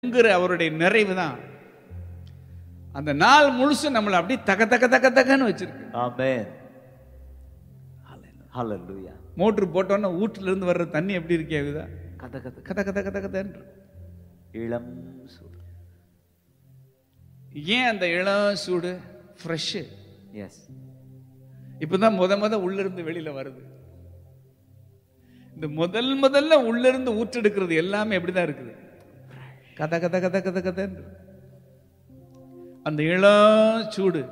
ங்கிற அவருடைய நிறைவு தான் அந்த நாள் முழுசும் நம்மளை அப்படியே தக தக தக தகன்னு வச்சிருக்கு Amen. Hallelujah. மோட்ரு போட்டோன்னா வீட்டுல இருந்து வர்ற தண்ணி எப்படி இருக்கேகுதா கத கத கத கத கத கதன்னு இளம் சூடு ஏன் அந்த இளம் சூடு ஃப்ரெஷ்ஷு எஸ் இப்பதான் முத முத உள்ள இருந்து வெளியில வருது இந்த முதல் முதல்ல உள்ள இருந்து ஊற்றெடுக்கிறது எல்லாமே எப்படிதான் இருக்குது கத கத கத கத கதன்னு அந்த இளம் சூடு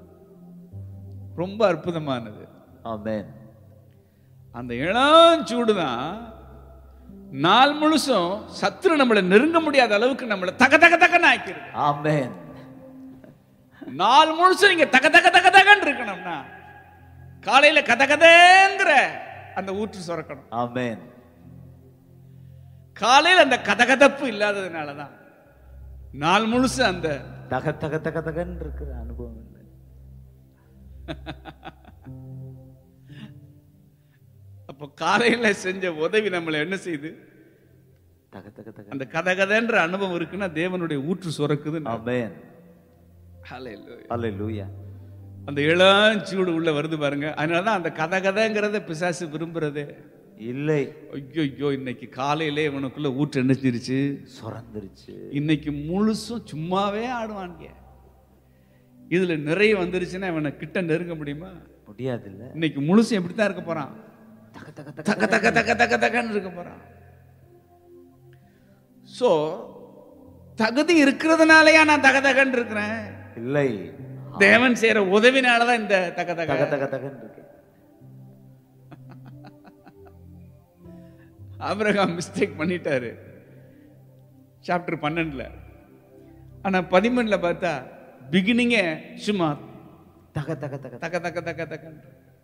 ரொம்ப அற்புதமானது ஆமென் அந்த இளம் சூடு தான் நாள் முழுசும் சத்துரு நம்மளை நெருங்க முடியாத அளவுக்கு நம்மளை தக தக தகன்னு ஆக்கிடுது ஆமென் நாள் முழுசும் நீங்க தக தக தக தகன்னு இருக்கணும்னா காலையில கத கதங்கிற அந்த ஊற்று சுரக்கணும் ஆமென் காலையில அந்த கதகதப்பு இல்லாததுனால தான் நாள் முழுசு அந்த தக தக தக தகன்னு இருக்கிற அனுபவம் இல்லை அப்போ காலையில செஞ்ச உதவி நம்மளை என்ன செய்யுது தக தக தக அந்த கதகதன்ற அனுபவம் இருக்குன்னா தேவனுடைய ஊற்று சுரக்குது ஆமென் ஹalleluya அந்த இளஞ்சூடு உள்ள வருது பாருங்க அதனால தான் அந்த கதகதங்கிறத பிசாசு விரும்புறதே இல்லை ஐயோ ஐயோ இன்னைக்கு காலையிலே இவனுக்குள்ள ஊற்று என்னச்சிருச்சு சுரந்துருச்சு இன்னைக்கு முழுசும் சும்மாவே ஆடுவானுங்க இதுல நிறைய வந்துருச்சுன்னா இவனை கிட்ட நெருங்க முடியுமா முடியாது இல்ல இன்னைக்கு முழுசும் எப்படி தான் இருக்க போறான் தக தக தக தக்க தக்க தக்க தக்க தக்கன்னு இருக்க போறான் சோ தகுதி இருக்கிறதுனாலயா நான் தக தகன்னு இருக்கிறேன் இல்லை தேவன் செய்யற உதவினாலதான் இந்த தக தக தக தக தகன்னு இருக்கு ஆபிரகாம் மிஸ்டேக் பண்ணிட்டாரு சாப்டர் பன்னெண்டுல ஆனா பதிமூணுல பார்த்தா பிகினிங்கே சும்மா தக தக தக தக்க தக்க தக்க தக்கன்ற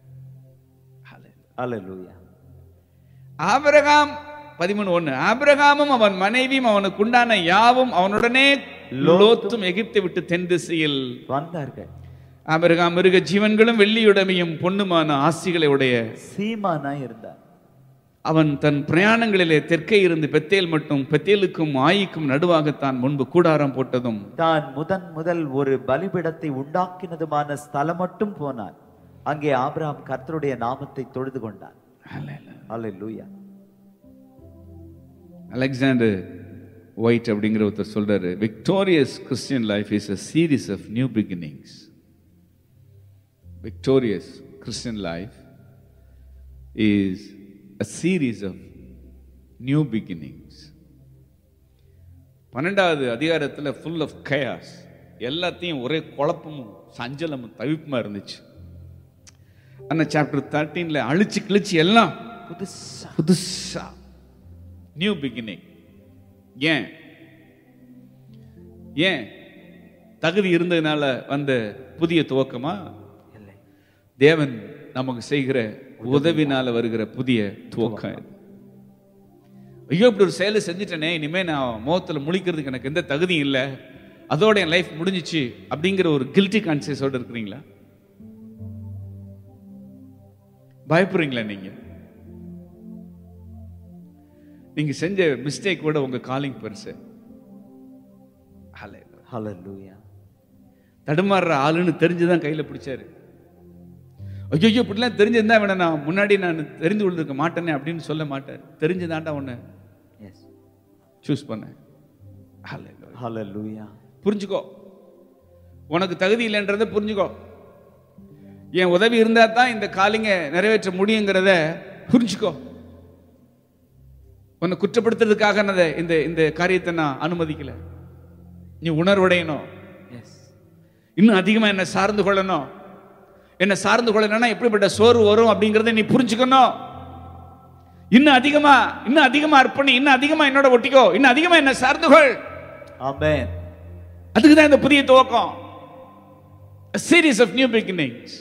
ஹalleluya ஆபிரகாம் பதிமூணு ஒண்ணு ஆபிரகாமும் அவன் மனைவியும் அவனுக்கு உண்டான யாவும் அவனுடனே லோத்தும் எகிப்தை விட்டு தென் திசையில் வந்தார்கள் ஆபிரகாம் மிருக ஜீவன்களும் வெள்ளியுடைமையும் பொண்ணுமான ஆசிகளை உடைய சீமானா இருந்தார் அவன் தன் பிரயாணங்களிலே தெற்கே இருந்து பெத்தேல் மட்டும் பெத்தேலுக்கும் ஆயிக்கும் நடுவாகத்தான் முன்பு கூடாரம் போட்டதும் தான் முதன் முதல் ஒரு பலிபிடத்தை உண்டாக்கினதுமான ஸ்தலம் மட்டும் போனான் அங்கே ஆபிரகாம் கர்த்தருடைய நாமத்தை தொழுது கொண்டான் ஹalleluya அலெக்சாண்டர் ஒயிட் அப்படிங்கிற ஒருத்தர் சொல்றாரு victorious Christian life is a series of new beginnings victorious Christian life is a series of new beginnings பன்னெண்டாவது அதிகாரத்தில் ஃபுல் ஆஃப் கயாஸ் எல்லாத்தையும் ஒரே குழப்பமும் சஞ்சலமும் தவிப்புமா இருந்துச்சு ஆனால் சாப்டர் தேர்ட்டீனில் அழிச்சு கிழிச்சு எல்லாம் புதுசா புதுசா நியூ பிகினிங் ஏன் ஏன் தகுதி இருந்ததுனால வந்த புதிய துவக்கமா இல்லை தேவன் நமக்கு செய்கிற உதவினால வருகிற புதிய துவக்கம் இது. ஐயோ இப்படி ஒரு செயலை செஞ்சுட்டேனே இனிமே நான் முகத்துல முழிக்கிறதுக்கு எனக்கு எந்த தகுதியும் இல்லை அதோட என் லைஃப் முடிஞ்சிச்சு அப்படிங்கிற ஒரு கில்ட்டி கான்சியஸோட இருக்கிறீங்களா பயப்படுறீங்களா நீங்க நீங்க செஞ்ச மிஸ்டேக் கூட உங்க காலிங் பெருசு Hallelujah. ஹalleluya தடுமாறுற ஆளுன்னு தெரிஞ்சுதான் கையில பிடிச்சாரு ஐயோ இப்படிலாம் தெரிஞ்சிருந்தா இவனை நான் முன்னாடி நான் தெரிந்து கொண்டிருக்க மாட்டேனே அப்படின்னு சொல்ல மாட்டார் தெரிஞ்சுதான்டா உன்னை எஸ் சூஸ் பண்ணேன் Hallelujah. ஹalleluya புரிஞ்சுக்கோ உனக்கு தகுதி இல்லைன்றதை புரிஞ்சுக்கோ என் உதவி இருந்தா தான் இந்த காலிங்க நிறைவேற்ற முடியுங்கிறத புரிஞ்சுக்கோ உன்னை குற்றப்படுத்துறதுக்காக நான் இதை- இந்த இந்த காரியத்தை நான் அனுமதிக்கல நீ உணர்வுடையணும் எஸ் இன்னும் அதிகமா என்ன சார்ந்து கொள்ளணும் என்ன சார்ந்து கொள்ளணும்னா எப்படிப்பட்ட சோர்வு வரும் அப்படிங்கறத நீ புரிஞ்சுக்கணும் இன்னும் அதிகமா இன்னும் அதிகமா அர்ப்பணி இன்னும் அதிகமா என்னோட ஒட்டிக்கோ இன்னும் அதிகமா என்ன சார்ந்து கொள் ஆமென் அதுக்கு தான் இந்த புதிய துவக்கம் சீரீஸ் ஆஃப் நியூ பிகினிங்ஸ்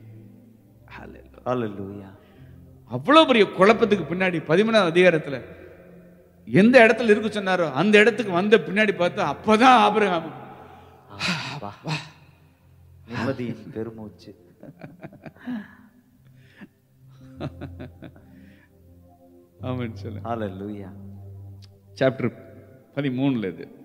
ஹalleluya அவ்வளவு பெரிய குழப்பத்துக்கு பின்னாடி பதிமூணாவது அதிகாரத்துல எந்த இடத்துல இருக்க சொன்னாரோ அந்த இடத்துக்கு வந்த பின்னாடி பார்த்தா அப்பதான் ஆபிரகாம் வா நிம்மதியின் பெருமூச்சு ஆமான்னு சொல்லு ஹalleluya சாப்டர் பதிமூணுல இது